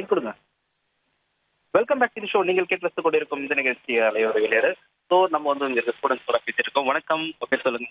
Mic கொடுங்க welcome back to show நீங்கள் கேட்டு ரசித்துக் கொண்டிருக்கும் இந்த நிகழ்ச்சி அலையோட விளையாடு ஸோ நம்ம வந்து இங்க ஸ்டூடெண்ட்ஸ் கூட பேசியிருக்கோம் வணக்கம் ஓகே சொல்லுங்க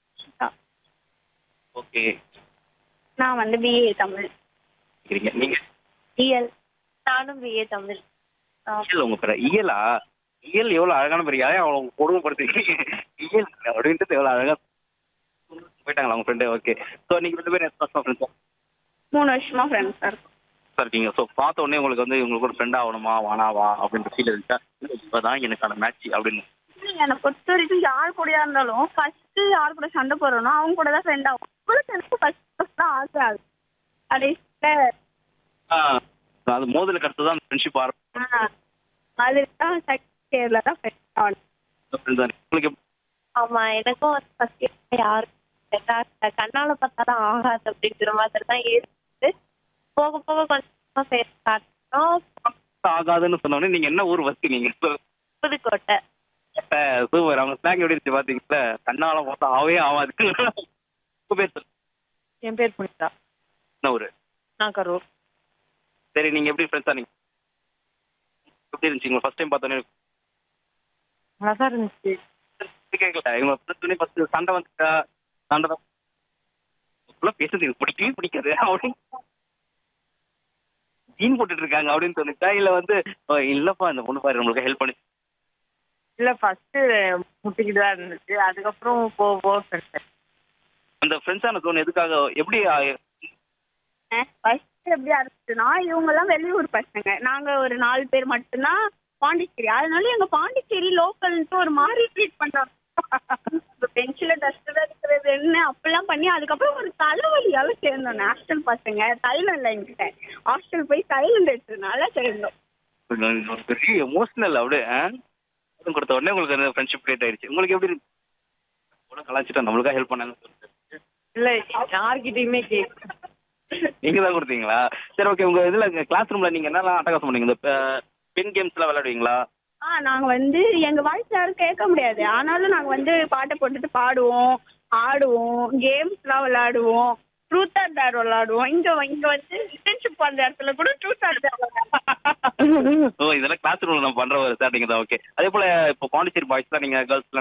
ஓகே நான் வந்து பிஏ தமிழ் இருக்கீங்க நீங்க இஎல் நானும் பிஏ தமிழ் ஆ, இயல் உங்க பேர இயலா இயல் எவ்வளவு அழகான பேர் யாரையும் அவ்வளவு கொடுமைப்படுத்திருக்கீங்க இயல் அப்படின்ட்டு எவ்வளவு அழகா போயிட்டாங்களா உங்க ஃப்ரெண்டு ஓகே ஸோ நீங்க ரெண்டு பேரும் எத்தனை ஃப்ரெண்ட்ஸா மூணு வருஷமா ஃப்ரெண்ட்ஸாக இருக்கும் இருக்கீங்க ஸோ பார்த்த உடனே உங்களுக்கு வந்து உங்களுக்கு ஒரு ஃப்ரெண்ட் ஆகணுமா வானாவா அப்படின்ற ஃபீல் இருந்துச்சா இப்பதான் எனக்கான மேட்ச் அப்படின்னு இல்லைங்க, என்னை பொறுத்த வரைக்கும் யார் கூடயா இருந்தாலும் ஃபர்ஸ்ட் யார் கூட சண்டை போடுறோனோ அவங்க கூட தான் ஃப்ரெண்ட் ஆகும் உங்களுக்கு எனக்கு ஃபர்ஸ்ட் ஃபர்ஸ்ட் தான் ஆசை ஆகுது கடைசியில் ஆ, அது மோதலுக்கு அடுத்து தான் ஃப்ரெண்ட்ஷிப் ஆரம்பிக்கும் அதுக்கு தான் செகண்ட் இயரில் தான் ஃப்ரெண்ட் ஆகணும் உங்களுக்கு எப்படி- ஆமா எனக்கும் வந்து ஃபர்ஸ்ட் இயர் யாரும் கண்ணால பார்த்தாதான் ஆகாது அப்படிங்கிற மாதிரி தான் ஏறிட்டு போக போக கொஞ்சமா பேச காட்டணும் ஆகாதுன்னு சொன்ன உடனே நீங்க என்ன ஊர் வச்சு நீங்க புதுக்கோட்டை சூப்பர் அவங்க ஸ்நாக் எப்படி இருந்துச்சு பாத்தீங்களா கண்ணால பார்த்தா ஆவே ஆகாது உங்க பேர் சொல்லுங்க. என் பேர் புனிதா என்ன ஊரு நான் கரூர் சரி நீங்க எப்படி ஃப்ரெண்ட்ஸா நீங்க எப்படி இருந்துச்சு உங்க ஃபர்ஸ்ட் டைம் பார்த்தோன்னே நல்லா தான் இருந்துச்சு கேட்கல இவங்க ஃப்ரெண்ட்ஸ் ஃபர்ஸ்ட் சண்டை வந்துட்டா சண்டை தான் இப்பெல்லாம் பேசுறது எனக்கு பிடிக்கவே பிடிக்காது அப்படின்னு சீன் போட்டுட்டு இருக்காங்க அப்படின்னு தோணுச்சா இல்ல வந்து "ஓ, இல்லப்பா இந்த பொண்ணு பாரு நம்மளுக்கு ஹெல்ப் பண்ணி இல்ல ஃபர்ஸ்ட் முட்டிக்கிட்டு தான் இருந்துச்சு அதுக்கப்புறம் போக போக ஃப்ரெண்ட்ஸ் அந்த ஃப்ரெண்ட்ஸான தோணு எதுக்காக எப்படி ஆ, ஃபர்ஸ்ட் எப்படி ஆரம்பிச்சுன்னா இவங்கெல்லாம் வெளியூர் பசங்க நாங்க ஒரு நாலு பேர் மட்டும்தான் பாண்டிச்சேரி அதனால எங்க பாண்டிச்சேரி லோக்கல்ன்ட்டு ஒரு மாதிரி ட்ரீட் பண்றாங்க பெஞ்சில டஸ்டர் இருக்கிறது என்ன அப்பெல்லாம் பண்ணி அதுக்கப்புறம் ஒரு தலைவலியால சேர்ந்தோம் ஹாஸ்டல் பசங்க தைலம் இல்லை என்கிட்ட ஹாஸ்டல் போய் தைலம் எடுத்ததுனால சேர்ந்தோம் கொஞ்சம் ஒரு பெரிய எமோஷனல் அப்படியே ஆ? அதுவும் கொடுத்த உடனே உங்களுக்கு அந்த ஃப்ரெண்ட்ஷிப் கிரியேட் ஆயிடுச்சு உங்களுக்கு எப்படி இருக்கு? கூட கலாச்சிட்டா நம்மளுக்கா ஹெல்ப் பண்ணாங்கன்னு சொல்லிட்டு இல்ல யார்கிட்டயுமே கேட்க நீங்க தான் கொடுத்தீங்களா சரி ஓகே உங்க இதுல கிளாஸ் ரூம்ல நீங்க என்னெல்லாம் அட்டகாசம் பண்ணீங்க இந்த பென் கேம்ஸ் எல்லாம் விளையாடுவீங்களா ஆ நாங்க வந்து எங்க வாய்ஸ் யாரும் கேட்க முடியாது ஆனாலும் நாங்க வந்து பாட்டை போட்டுட்டு பாடுவோம் ஆடுவோம் கேம்ஸ்லாம் விளையாடுவோம் ட்ரூத் ஆர் டேர் விளையாடுவோம் இங்க இங்க வந்து இன்டர்ன்ஷிப் பண்ற இடத்துல கூட ட்ரூத் ஆர் டேர் விளையாடுவோம் ஓ இதெல்லாம் கிளாஸ் ரூம்ல நம்ம பண்ற ஒரு ஸ்டார்டிங் தான் ஓகே அதே போல இப்போ பாண்டிச்சேரி பாய்ஸ் தான் நீங்க கேர்ள்ஸ்